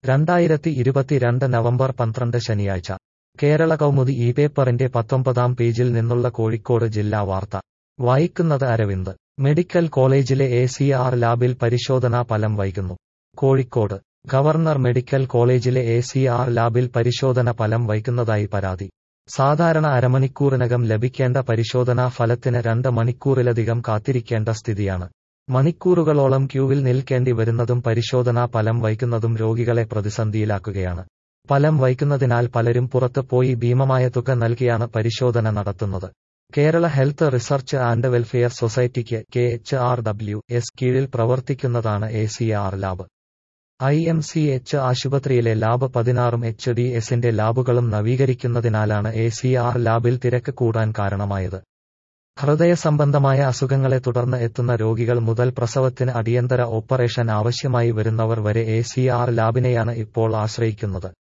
രണ്ടായിരത്തി ഇരുപത്തിരണ്ട് നവംബർ പന്ത്രണ്ട് ശനിയാഴ്ച കേരള കൗമുദി ഈ പേപ്പറിന്റെ പത്തൊമ്പതാം പേജിൽ നിന്നുള്ള കോഴിക്കോട് ജില്ലാ വാർത്ത വായിക്കുന്നത് അരവിന്ദ് മെഡിക്കൽ കോളേജിലെ എ സി ആർ ലാബിൽ പരിശോധനാ ഫലം വൈകുന്നു കോഴിക്കോട് ഗവർണർ മെഡിക്കൽ കോളേജിലെ എ സി ആർ ലാബിൽ പരിശോധന ഫലം വൈകുന്നതായി പരാതി സാധാരണ അരമണിക്കൂറിനകം ലഭിക്കേണ്ട പരിശോധനാ ഫലത്തിന് രണ്ട് മണിക്കൂറിലധികം കാത്തിരിക്കേണ്ട സ്ഥിതിയാണ് മണിക്കൂറുകളോളം ക്യൂവിൽ നിൽക്കേണ്ടി വരുന്നതും പരിശോധനാ ഫലം വൈകുന്നതും രോഗികളെ പ്രതിസന്ധിയിലാക്കുകയാണ് ഫലം വൈകുന്നതിനാൽ പലരും പുറത്ത് പോയി ഭീമമായ തുക നൽകിയാണ് പരിശോധന നടത്തുന്നത് Kerala health research and welfare സൊസൈറ്റിക്ക് K H R W S കീഴിൽ പ്രവർത്തിക്കുന്നതാണ് A C R lab I M C H ആശുപത്രിയിലെ ലാബ് പതിനാറും എച്ച് ഡി എസിന്റെ ലാബുകളും നവീകരിക്കുന്നതിനാലാണ് എ സി ആർ ലാബിൽ തിരക്ക് കൂടാൻ കാരണമായത് ഹൃദയ സംബന്ധമായ അസുഖങ്ങളെ തുടർന്ന് എത്തുന്ന രോഗികൾ മുതൽ പ്രസവത്തിന് അടിയന്തര ഓപ്പറേഷൻ ആവശ്യമായി വരുന്നവർ വരെ എ സി ആർ ലാബിനെയാണ് ഇപ്പോൾ ആശ്രയിക്കുന്നത്